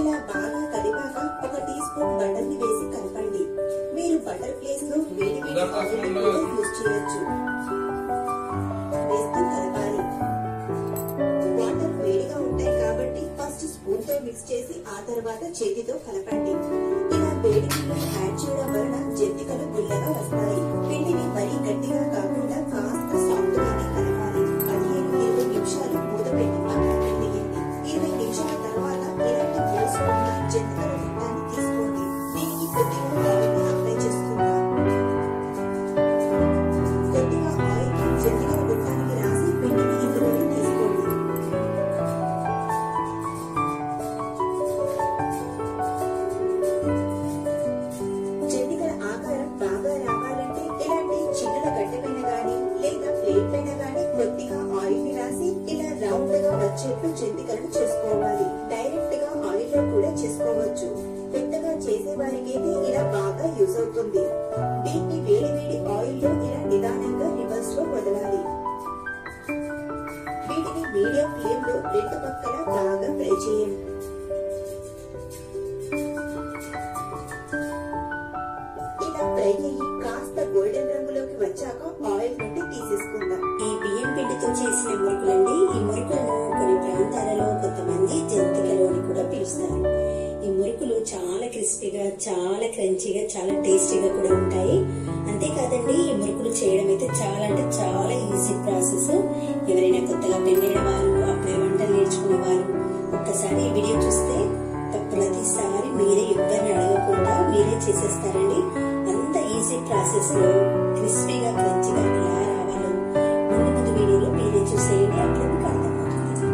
ఇలా బాగా కలిపాక ఒక టీ స్పూన్ బటర్ ని వేసి కలపండి మీరు బటర్ ప్లేస్ లో వేడి వేడి ఆయిల్ ని కూడా యూజ్ చేయొచ్చు వేస్తూ కలపాలి వాటర్ వేడిగా ఉంటాయి కాబట్టి ఫస్ట్ స్పూన్ తో మిక్స్ చేసి ఆ తర్వాత చేతితో కలపండి ఇలా వేడి నీళ్ళని యాడ్ చేయడం వలన జంతికలు గుల్లగా వస్తాయి పిండిని మరీ గట్టిగా కాకుండా కాస్త సాఫ్ట్ గానే కలపాలి పదిహేను ఇరవై నిమిషాలు మూత పెట్టి పక్కన పెట్టేయండి ఇరవై నిమిషాల తర్వాత ఇలాంటి పోసుకున్న జంతికల మొత్తాన్ని తీసుకోండి దీనికి కొద్దిగా ఆయిల్ అప్లై చేసుకుందాం కొద్దిగా ఆయిల్ జంతికల గుట్టానికి రాసి పిండిని ఇందులోనే తీసుకోండి జంతికల ఆకారం బాగా రావాలంటే ఇలాంటి చిన్నల గడ్డ పైన గానీ లేదా ప్లేట్ పైన గానీ కొద్దిగా ఆయిల్ ని రాసి ఇలా రౌండ్ గా వచ్చేట్లు జంతికలను చేసుకోవాలి డైరెక్ట్ గా ఆయిల్ లో కూడా చేసుకోవచ్చు కొత్తగా చేసే వారికైతే ఇలా బాగా యూజ్ అవుతుంది దీన్ని వేడి వేడి ఆయిల్ లో ఇలా నిదానంగా రివర్స్ లో వదలాలి వీటిని మీడియం ఫ్లేమ్ లో రెండు పక్కల బాగా ఫ్రై చేయండి ఇలా ఫ్రై అయ్యి కాస్త గోల్డెన్ రంగులోకి వచ్చాక ఆయిల్ నుండి తీసేసుకుందాం ఈ బియ్యం పిండితో చేసిన మురుకులండి ఈ మురుకులను కొన్ని ప్రాంతాలలో కొంతమంది జంతికలు అని కూడా పిలుస్తారు ఈ మురుకులు చాలా క్రిస్పీగా చాలా క్రంచీగా చాలా టేస్టీగా కూడా ఉంటాయి అంతేకాదండి ఈ మురుకులు చేయడం అయితే చాలా అంటే చాలా ఈజీ ప్రాసెస్ ఎవరైనా కొత్తగా పెళ్ళైన వారు అప్పుడే వంటలు నేర్చుకునే వారు ఒక్కసారి ఈ వీడియో చూస్తే ప్రతిసారి మీరే ఎవరిని అడగకుండా మీరే చేసేస్తారండి అంత ఈజీ ప్రాసెస్ లో క్రిస్పీగా క్రంచిగా ఎలా రావాలో ముందు ముందు వీడియోలో మీరే చూసేయండి అప్పుడు మీకు అర్థమవుతుంది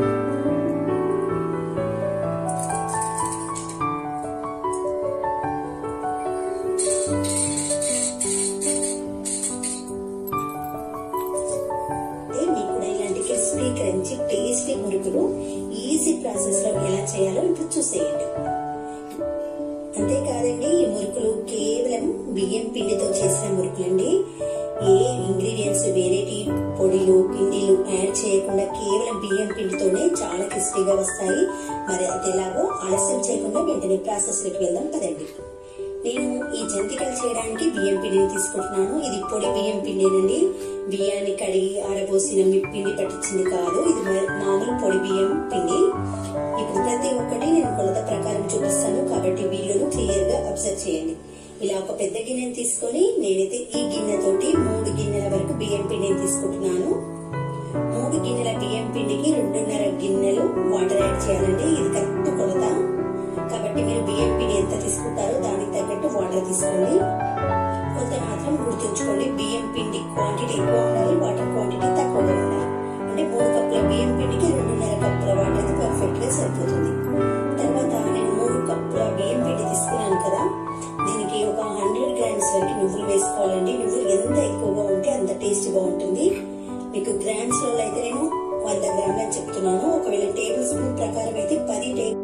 అయితే మీకు కూడా ఇలాంటి క్రిస్పీ క్రంచి టేస్టీ మురుకులు ఈజీ ప్రాసెస్ లో ఎలా చేయాలో ఇప్పుడు చూసేయండి అంతేకాదండి ఈ మురుకులు కేవలం బియ్యం పిండితో చేసిన మురుకులండి ఏ ఇంగ్రీడియంట్స్ వేరేటి పొడిలు పిండిలు యాడ్ చేయకుండా కేవలం బియ్యం పిండితోనే చాలా క్రిస్పీగా వస్తాయి మరి అది ఎలాగో ఆలస్యం చేయకుండా వెంటనే ప్రాసెస్ లోకి వెళ్దాం కదండి నేను ఈ జంతికలు చేయడానికి బియ్యం పిండిని తీసుకుంటున్నాను ఇది పొడి బియ్యం పిండినండి బియ్యాన్ని కడిగి ఆరబోసిన మీ పిండి పట్టించింది కాదు ఇది మా- మామూలు పొడి బియ్యం పిండి ఇప్పుడు ప్రతి ఒక్కటి నేను కొలత ప్రకారం చూపిస్తాను కాబట్టి వీడియోను క్లియర్ గా అబ్జర్వ్ చేయండి ఇలా ఒక పెద్ద గిన్నెని తీసుకొని నేనైతే ఈ గిన్నెతోటి మూడు గిన్నెల వరకు బియ్యం పిండిని తీసుకుంటున్నాను మూడు గిన్నెల బియ్యం పిండికి రెండున్నర గిన్నెలు వాటర్ యాడ్ చేయాలండి ఇది కరెక్ట్ కొలత కాబట్టి మీరు బియ్యం పిండి ఎంత తీసుకుంటారో దానికి తగ్గట్టు వాటర్ తీసుకోండి కొంత మాత్రం గుర్తుంచుకోండి బియ్యం పిండి క్వాంటిటీ ఎక్కువ ఉండాలి వాటర్ క్వాంటిటీ తక్కువగా ఉండాలి అంటే మూడు కప్పుల బియ్యం పిండికి రెండున్నర కప్పుల వాటర్ అయితే పర్ఫెక్ట్ గా సరిపోతుంది తర్వాత నేను మూడు కప్పుల బియ్యం పిండి తీసుకున్నాను కదా దీనికి ఒక హండ్రెడ్ గ్రామ్స్ వరకు నువ్వులు వేసుకోవాలండి నువ్వులు ఎంత ఎక్కువగా ఉంటే అంత టేస్ట్ బాగుంటుంది మీకు గ్రామ్స్ లో అయితే నేను వంద గ్రాములు అని చెప్తున్నాను ఒకవేళ టేబుల్ స్పూన్ ప్రకారం అయితే పది టేబుల్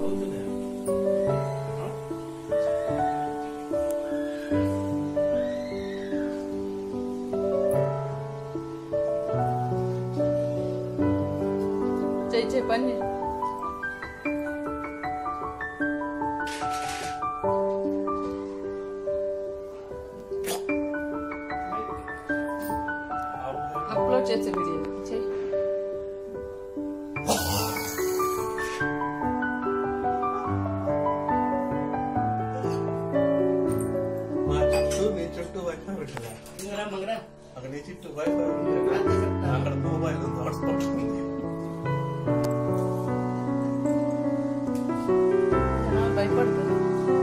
చేయి చేయి పని చేయి. అప్లోడ్ చేసే వీడియో చేయి మా చుట్టూ నీ చుట్టూ వైఫై పెట్టినా అక్కడ నీ చుట్టూ వైఫై ఉంది అక్కడ మొబైల్ ఉంది హాట్స్పాట్ ఉంది భయపడుతుంది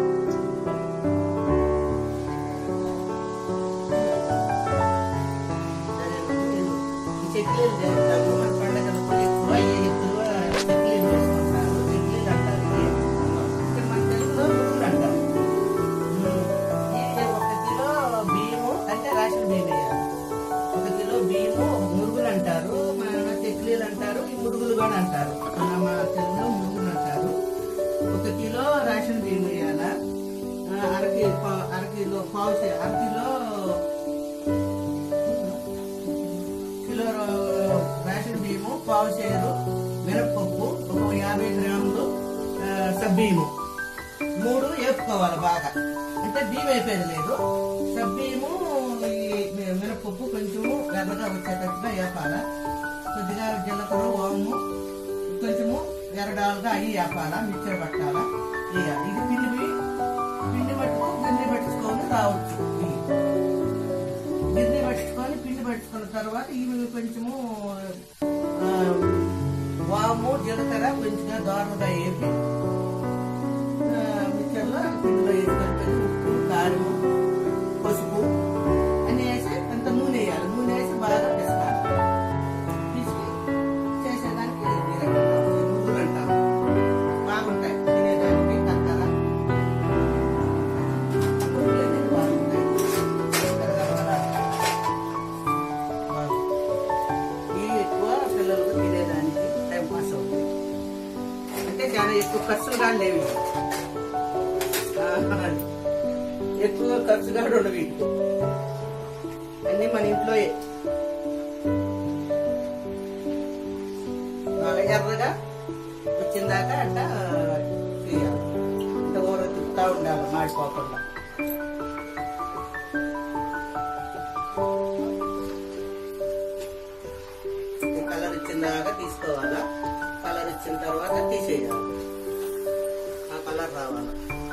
చెట్లు చేస్తాము మన పండగలకు ఎక్కువ ఏ ఎక్కువ చెట్లు చేసుకుంటారు చెట్లు అంటారు ఇక్కడ మన తెలుగులో ముగ్గులు అంటాం ఇది ఒక కిలో బియ్యము అంటే రేషన్ బియ్యం వేయాలి ఒక కిలో బియ్యము మురుగులు అంటారు మన చెట్లీలు అంటారు ఈ మురుగులు కూడా అంటారు మన మా తెలుగులో మురుగులు అంటారు ఒక కిలో రేషన్ బియ్యం వేయాల అరకి అర కిలో పావు చే- అర కిలో కిలో రేషన్ బియ్యము పావు చేరు మినప్పప్పు ఒక యాభై గ్రాములు ఆ, సబ్బు సబ్బీము మూడు వేపుకోవాలి బాగా అంటే బియ్యం అయిపోయేది లేదు సబ్బీము ఈ మినపప్పు కొంచెము ఎర్రగా వచ్చేటట్టుగా వేపాల కొద్దిగా జీలకర్ర ఓము కొంచెము ఎర్రడాలుగా అవి వేపాల మిక్చర్ పట్టాలా వేయాలి ఇది పిండి పిండి పట్టుకో గిన్నె పట్టుకొని రావచ్చు ఇవి. గిన్నె పట్టుకొని పిండి పట్టుకున్న తర్వాత ఇవి కొంచెము ఆ, వాము జీలకర్ర కొంచెంగా దోరలుగా వేపి ఆ, మిక్చర్లో పిండిలో వేసి కలిపేది ఉప్పు కారము పసుపు అన్ని వేసి అంత నూనె వేయాలి నూనె వేసి బాగా పిసకాలి పిసికి చేసేదానికి ఈ రకంగా ఈ ముగ్గులు అంటారు బాగుంటాయి తినేదానికి కక్కర ముగ్గులు అనేది బాగుంటాయి కరకరకర. బాగుంది. ఇవి ఎక్కువ పిల్లలకు తినేదానికి టైం పాస్ అవుతుంది అంటే చాలా ఎక్కువ ఖర్చులుగా లేవు ఇవి. ఆ, ఎక్కువ ఖర్చుగా ఉండవు ఇవి. అన్ని మన ఇంట్లోయే బాగా ఎర్రగా వచ్చిందాక అట్ట చేయాలి అంత ఊర తిప్పుతా ఉండాలి మాడిపోకుండా ఈ కలర్ ఇచ్చిన దాకా తీసుకోవాలా కలర్ ఇచ్చిన తర్వాత తీసేయాలి ఆ కలర్ రావాలి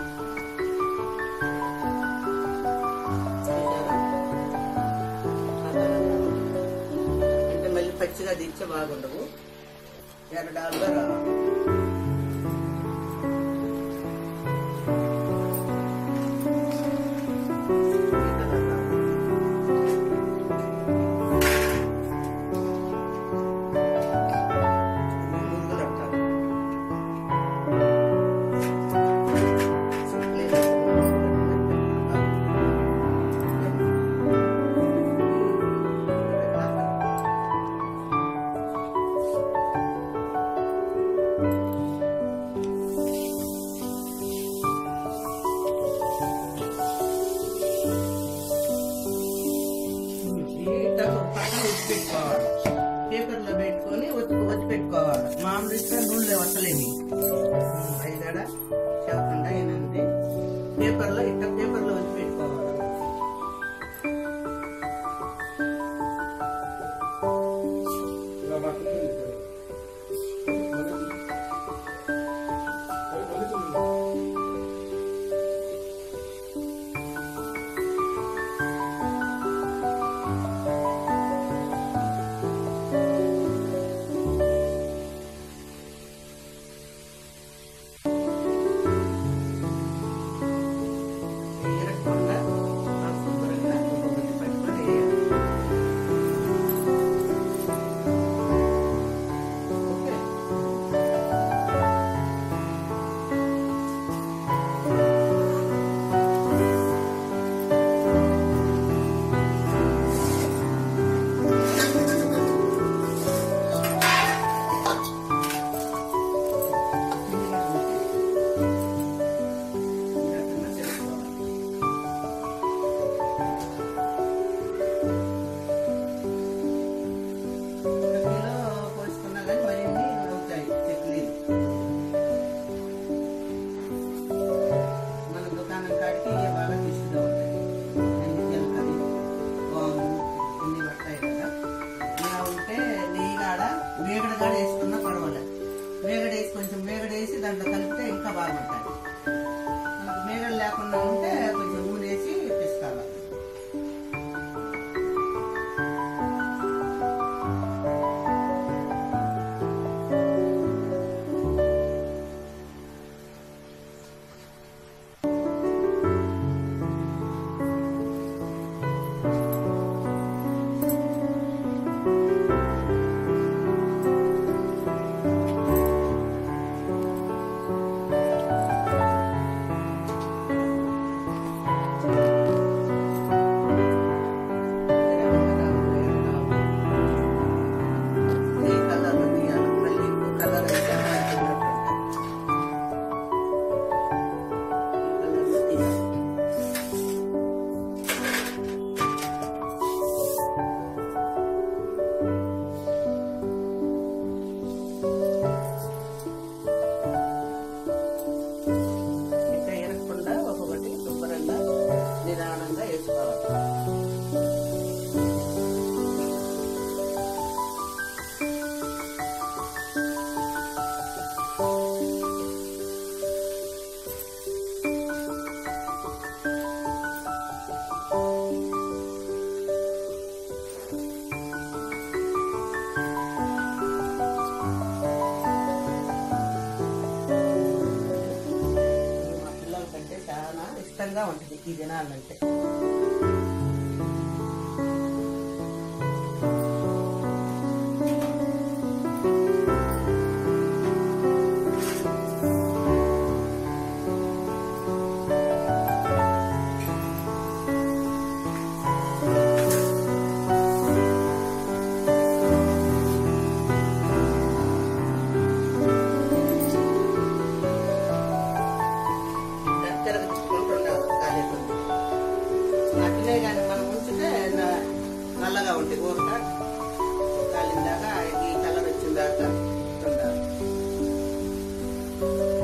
చూసారా? ఆ కలర్ రావాలి. అంటే మళ్ళీ పచ్చిగా దించే బాగుండవు ఎర్రడాలుగా రావాలి ఈ కలర్ రావాలి. ముగ్గులు అంటారు పక్కన ఉచ్చి పెట్టుకోవాలి పేపర్లో పెట్టుకొని ఒత్తి ఒత్తి పెట్టుకోవాలి మామూలు ఇస్తే నూనెలో వస్తలేవి అయిదాడ చెప్పకుండా ఏనండి పేపర్లో ఇట్ట పేపర్లో వచ్చి పెట్టుకోవాలి ఇరగకుండా ఆ శుభ్రంగా ఒక్కొక్కటి పెట్టుకొని వేయాలి. ఓకే ఈ రకంగా చేసుకోవాలి చట్నీలో పోసుకున్నా కానీ మరిన్ని అవుతాయి చట్నీలు మన దుకాణం కాడికి ఇవి బాగా తీసుకుగా ఉంటాయి అన్ని జీలకర్ర వాము అన్ని పడతాయి కదా ఇలా ఉంటే నెయ్యి కాడ వేగడ కాడ వేసుకున్నా పర్వాలేదు వేగడ వేసి కొంచెం వేగడ వేసి దాంట్లో కలిపితే ఇంకా బాగుంటాయి మనకు మేగడ లేకుండా ఉంటే కొంచెం నూనె వేసి పిసుకోవాలి రుచికరంగా ఉంటుంది ఈ దినాలంటే తిరగతిప్పుకుంటుండాలి కాలేకుండా అట్లే కానీ మనం ఉంచితే న- నల్లగా ఉంటాయి ఊరక కాలిన దాకా ఈ కలర్ వచ్చిన దాకా ఉండాలి